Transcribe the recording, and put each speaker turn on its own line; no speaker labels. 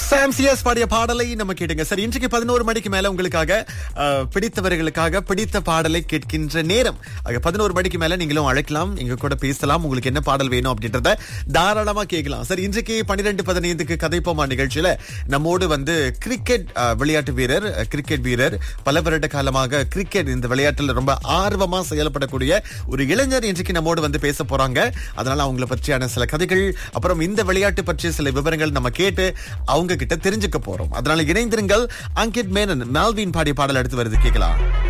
சாம் CS பாடிய பாடலை நம்ம கேட்டுங்க சரி இன்றைக்கு பதினோரு மணிக்கு மேல உங்களுக்காக அஹ், பிடித்தவர்களுக்காக பிடித்த பாடலை கேட்கின்ற நேரம் ஆக பதினோரு மணிக்கு மேல நீங்களும் அழைக்கலாம் எங்க கூட பேசலாம் உங்களுக்கு என்ன பாடல் வேணும் அப்படின்றத தாராளமா கேட்கலாம் சரி இன்றைக்கு பன்னிரெண்டு பதினைந்துக்கு கதைப்போமா நிகழ்ச்சியில நம்மோடு வந்து கிரிக்கெட் அஹ், விளையாட்டு வீரர் அஹ், கிரிக்கெட் வீரர் பல வருட காலமாக கிரிக்கெட் இந்த விளையாட்டுல ரொம்ப ஆர்வமா செயல்படக்கூடிய ஒரு இளைஞர் இன்றைக்கு நம்மோடு வந்து பேச போறாங்க அதனால அவங்கள பற்றியான சில கதைகள் அப்புறம் இந்த விளையாட்டு பற்றிய சில விவரங்கள் நம்ம கேட்டு அவங்க கிட்ட தெரிஞ்சுக்க போறோம் அதனால இணைந்திருங்கள் அங்கிட் மேனன் மேல்வின் பாடிய பாடல் அடுத்து வருது கேட்கலாம்